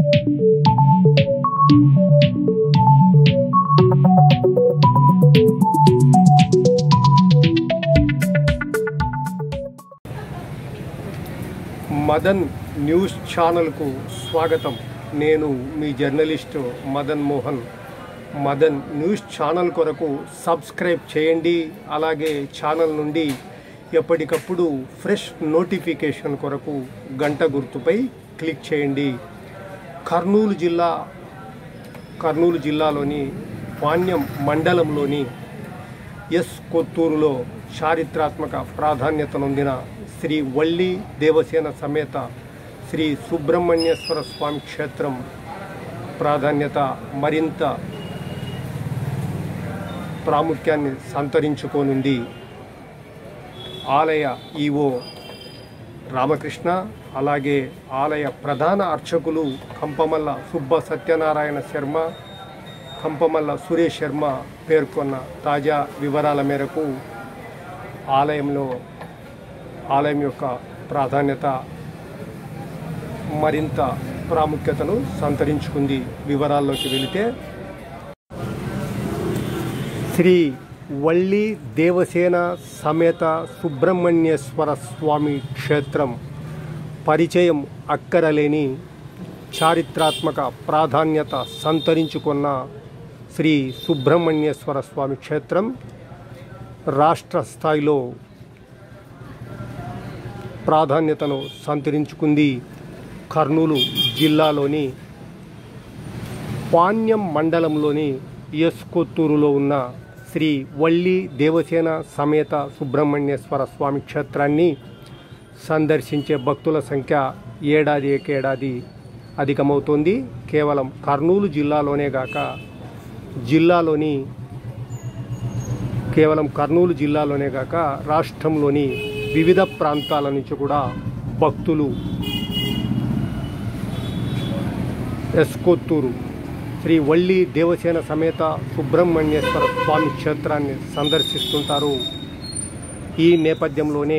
Madan news ఛానల్కు స్వాగతం నేను మీ journalist Madan Mohan Madan news channel కొరకు సబ్స్క్రైబ్ చేయండి అలాగే ఛానల్ నుండి ఎప్పటికప్పుడు ఫ్రెష్ నోటిఫికేషన్ కొరకు గంట గుర్తుపై క్లిక్ చేయండి కర్నూలు జిల్లా కర్నూలు జిల్లాలోని పాణ్యం మండలంలోని ఎస్ కొత్తూరులో చారిత్రాత్మక ప్రాధాన్యత నొందిన శ్రీ వల్లి దేవసేన సమేత శ్రీ సుబ్రహ్మణ్యేశ్వర స్వామి క్షేత్రం ప్రాధాన్యత మరింత ప్రాముఖ్యాన్ని సంతరించుకోనుంది ఆలయ ఈవో రామకృష్ణ అలాగే ఆలయ ప్రధాన అర్చకులు కంపమల్ల సుబ్బ సత్యనారాయణ శర్మ కంపమల్ల సురేష్ శర్మ పేర్కొన్న తాజా వివరాల మేరకు ఆలయంలో ఆలయం యొక్క ప్రాధాన్యత మరింత ప్రాముఖ్యతను సంతరించుకుంది వివరాల్లోకి వెళితే శ్రీ వల్లి దేవసేన సమేత సుబ్రహ్మణ్యేశ్వర స్వామి క్షేత్రం పరిచయం అక్కరలేని చారిత్రాత్మక ప్రాధాన్యత సంతరించుకున్న శ్రీ సుబ్రహ్మణ్యేశ్వర స్వామి క్షేత్రం రాష్ట్ర స్థాయిలో ప్రాధాన్యతను సంతరించుకుంది కర్నూలు జిల్లాలోని పాణ్యం మండలంలోని ఎస్కొత్తూరులో ఉన్న శ్రీ వల్లి దేవసేన సమేత సుబ్రహ్మణ్యేశ్వర స్వామి క్షేత్రాన్ని సందర్శించే భక్తుల సంఖ్య ఏడాది ఏకేడాది అధికమవుతోంది కేవలం కర్నూలు జిల్లాలోనే గాక జిల్లాలోని కేవలం కర్నూలు జిల్లాలోనే కాక రాష్ట్రంలోని వివిధ ప్రాంతాల నుంచి కూడా భక్తులు ఎస్కొత్తూరు శ్రీ వల్లి దేవసేన సమేత సుబ్రహ్మణ్యేశ్వర స్వామి క్షేత్రాన్ని సందర్శిస్తుంటారు ఈ నేపథ్యంలోనే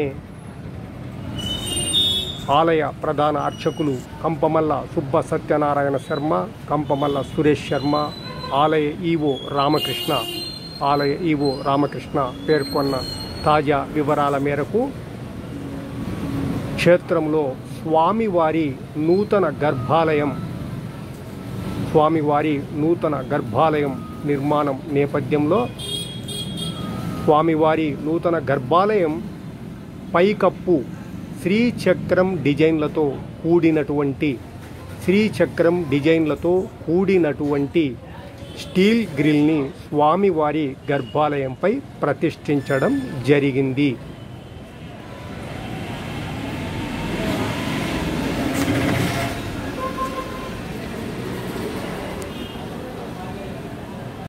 ఆలయ ప్రధాన అర్చకులు కంపమల్ల సుబ్బ సత్యనారాయణ శర్మ కంపమల్ల సురేష్ శర్మ ఆలయ ఈవో రామకృష్ణ ఆలయ ఈవో రామకృష్ణ పేర్కొన్న తాజా వివరాల మేరకు క్షేత్రంలో స్వామివారి నూతన గర్భాలయం స్వామివారి నూతన గర్భాలయం నిర్మాణం నేపథ్యంలో స్వామివారి నూతన గర్భాలయం పైకప్పు శ్రీచక్రం డిజైన్లతో కూడినటువంటి శ్రీచక్రం డిజైన్లతో కూడినటువంటి స్టీల్ గ్రిల్ని స్వామివారి గర్భాలయంపై ప్రతిష్ఠించడం జరిగింది